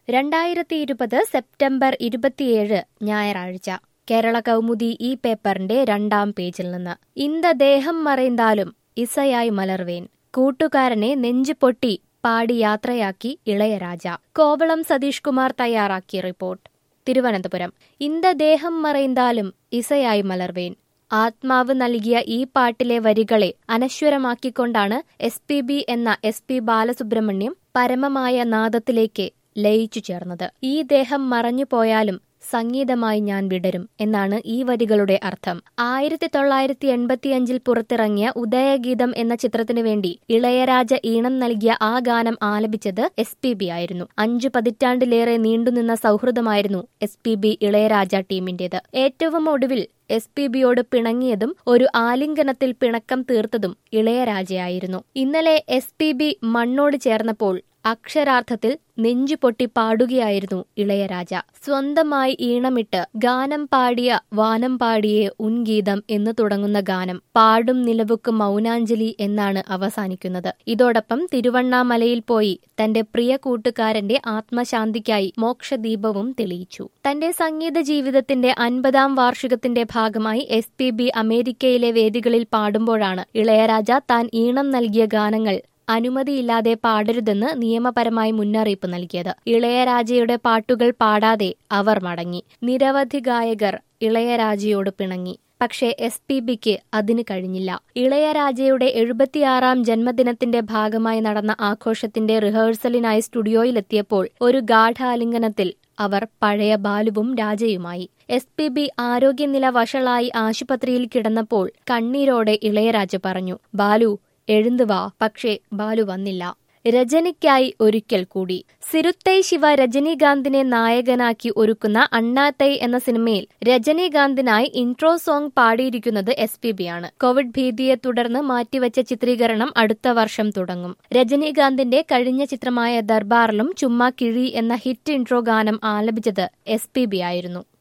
രണ്ടായിരത്തി ഇരുപത് സെപ്റ്റംബർ ഇരുപത്തിയേഴ് ഞായറാഴ്ച കേരള കൗമുദി ഈ പേപ്പറിന്റെ രണ്ടാം പേജിൽ നിന്ന് ഇന്ത ദേഹം മറൈന്താലും ഇസയായി മലർവേൻ കൂട്ടുകാരനെ നെഞ്ചുപൊട്ടി പാടി യാത്രയാക്കി ഇളയരാജ കോവളം സതീഷ് കുമാർ തയ്യാറാക്കിയ റിപ്പോർട്ട് തിരുവനന്തപുരം ഇന്ത ദേഹം മറൈന്താലും ഇസയായി മലർവേൻ ആത്മാവ് നൽകിയ ഈ പാട്ടിലെ വരികളെ അനശ്വരമാക്കിക്കൊണ്ടാണ് എസ് പി ബി എന്ന എസ് പി ബാലസുബ്രഹ്മണ്യം പരമമായ നാദത്തിലേക്ക് ലയിച്ചു ചേർന്നത് ഈ ദേഹം മറഞ്ഞു പോയാലും സംഗീതമായി ഞാൻ വിടരും എന്നാണ് ഈ വരികളുടെ അർത്ഥം ആയിരത്തി തൊള്ളായിരത്തി എൺപത്തിയഞ്ചിൽ പുറത്തിറങ്ങിയ ഉദയഗീതം എന്ന ചിത്രത്തിനു വേണ്ടി ഇളയരാജ ഈണം നൽകിയ ആ ഗാനം ആലപിച്ചത് എസ് പി ബി ആയിരുന്നു അഞ്ചു പതിറ്റാണ്ടിലേറെ നീണ്ടുനിന്ന സൗഹൃദമായിരുന്നു എസ് പി ബി ഇളയരാജ ടീമിന്റേത് ഏറ്റവും ഒടുവിൽ എസ് പി ബിയോട് പിണങ്ങിയതും ഒരു ആലിംഗനത്തിൽ പിണക്കം തീർത്തതും ഇളയരാജയായിരുന്നു ഇന്നലെ എസ് പി ബി മണ്ണോട് ചേർന്നപ്പോൾ അക്ഷരാർത്ഥത്തിൽ നെഞ്ചുപൊട്ടി പാടുകയായിരുന്നു ഇളയരാജ സ്വന്തമായി ഈണമിട്ട് ഗാനം പാടിയ വാനം പാടിയേ ഉൻഗീതം എന്ന് തുടങ്ങുന്ന ഗാനം പാടും നിലവുക്ക് മൗനാഞ്ജലി എന്നാണ് അവസാനിക്കുന്നത് ഇതോടൊപ്പം തിരുവണ്ണാമലയിൽ പോയി തന്റെ പ്രിയ കൂട്ടുകാരന്റെ ആത്മശാന്തിക്കായി മോക്ഷദീപവും തെളിയിച്ചു തന്റെ സംഗീത ജീവിതത്തിന്റെ അൻപതാം വാർഷികത്തിന്റെ ഭാഗമായി എസ് പി ബി അമേരിക്കയിലെ വേദികളിൽ പാടുമ്പോഴാണ് ഇളയരാജ താൻ ഈണം നൽകിയ ഗാനങ്ങൾ അനുമതിയില്ലാതെ പാടരുതെന്ന് നിയമപരമായി മുന്നറിയിപ്പ് നൽകിയത് ഇളയരാജയുടെ പാട്ടുകൾ പാടാതെ അവർ മടങ്ങി നിരവധി ഗായകർ ഇളയരാജയോട് പിണങ്ങി പക്ഷേ എസ് പി ബിക്ക് അതിന് കഴിഞ്ഞില്ല ഇളയരാജയുടെ എഴുപത്തിയാറാം ജന്മദിനത്തിന്റെ ഭാഗമായി നടന്ന ആഘോഷത്തിന്റെ റിഹേഴ്സലിനായി സ്റ്റുഡിയോയിലെത്തിയപ്പോൾ ഒരു ഗാഠാലിംഗനത്തിൽ അവർ പഴയ ബാലുവും രാജയുമായി എസ് പി ബി ആരോഗ്യനില വഷളായി ആശുപത്രിയിൽ കിടന്നപ്പോൾ കണ്ണീരോടെ ഇളയരാജ പറഞ്ഞു ബാലു എഴുന്നുവാ പക്ഷേ ബാലു വന്നില്ല രജനിക്കായി ഒരിക്കൽ കൂടി സിരുത്തൈ ശിവ രജനീകാന്തിനെ നായകനാക്കി ഒരുക്കുന്ന അണ്ണാത്തൈ എന്ന സിനിമയിൽ രജനീകാന്തിനായി ഇൻട്രോ സോങ് പാടിയിരിക്കുന്നത് എസ് പി ബി ആണ് കോവിഡ് ഭീതിയെ തുടർന്ന് മാറ്റിവെച്ച ചിത്രീകരണം അടുത്ത വർഷം തുടങ്ങും രജനീകാന്തിന്റെ കഴിഞ്ഞ ചിത്രമായ ദർബാറിലും ചുമ്മാ കിഴി എന്ന ഹിറ്റ് ഇൻട്രോ ഗാനം ആലപിച്ചത് എസ് പി ബി ആയിരുന്നു